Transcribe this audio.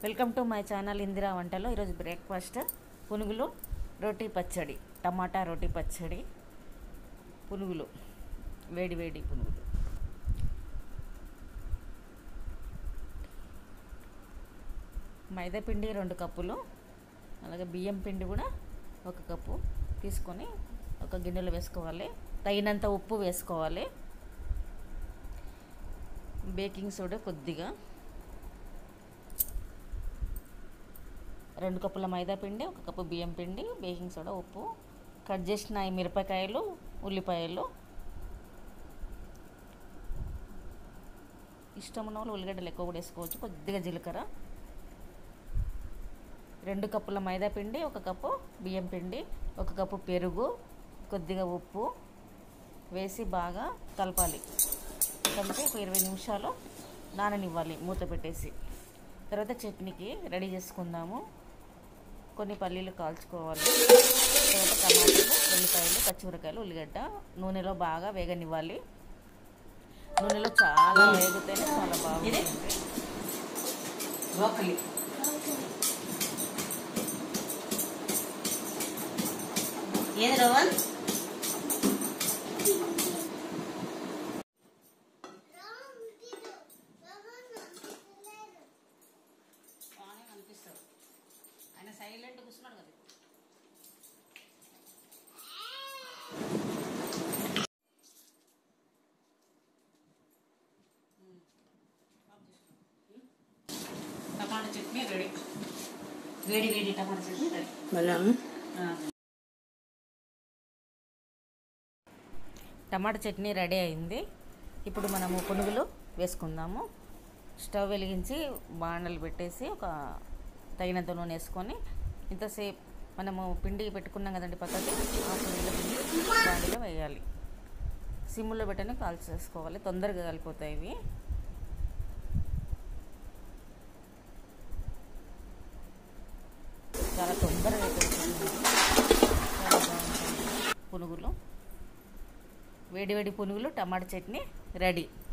welcome to my channel Indira వంటలో ఈరోజు breakfast పునుగులు రోటీ పచ్చడి టమాటా రోటీ పచ్చడి పునుగులు వేడి వేడి పునుగులు మైదా పిండి రెండు కప్పులు అలాగే బియ్యం పిండి కూడా ఒక కప్పు తీసుకొని ఒక గిన్నెలో వేసుకోవాలి తగినంత ఉప్పు వేసుకోవాలి బేకింగ్ సోడా కొద్దిగా రెండు కప్పుల మైదా పిండి ఒక కప్పు బియ్యం పిండి బేకింగ్ సోడా ఉప్పు కట్ చేసిన ఈ మిరపకాయలు ఉల్లిపాయలు ఇష్టం ఉన్న వాళ్ళు ఉల్లిగడ్డలు ఎక్కువ కూడా వేసుకోవచ్చు కొద్దిగా జీలకర్ర రెండు కప్పుల మైదా పిండి ఒక కప్పు బియ్యం పిండి ఒక కప్పు పెరుగు కొద్దిగా ఉప్పు వేసి బాగా కలపాలి కలిపి ఒక ఇరవై నిమిషాలు నాననివ్వాలి మూత పెట్టేసి తర్వాత చట్నీకి రెడీ చేసుకుందాము కొన్ని పల్లీలు కాల్చుకోవాలి తర్వాత టమాటాలు ఉల్లిపాయలు పచ్చిమిరకాయలు ఉల్లిగడ్డ నూనెలో బాగా వేగనివ్వాలి నూనెలో చాలా వేగితేనే చాలా బాగుంటుంది బ్రోకలి ఏది రవన్ బాగానే కనిపిస్తాడు ఆయన సైలెంట్ కూర్చున్నాడు కదా టమాటా చట్నీ రెడీ వేడి వేడి టమాటా చట్నీ రెడీ టమాటా చట్నీ రెడీ అయింది ఇప్పుడు మనము పునుగులు వేసుకుందాము స్టవ్ వెలిగించి బాండలు పెట్టేసి ఒక తగినంత నూనె వేసుకొని ఇంతసేపు మనము పిండి పెట్టుకున్నాం కదండి పక్కకి ఆ పునుగుల పిండి బాండీలో వేయాలి సిమ్లో పెట్టని కాల్చేసుకోవాలి తొందరగా కాలిపోతాయి ఇవి చాలా తొందరగా అయిపోతుంది చాలా బాగుంటుంది పునుగులు వేడి వేడి పునుగులు టమాటా చట్నీ రెడీ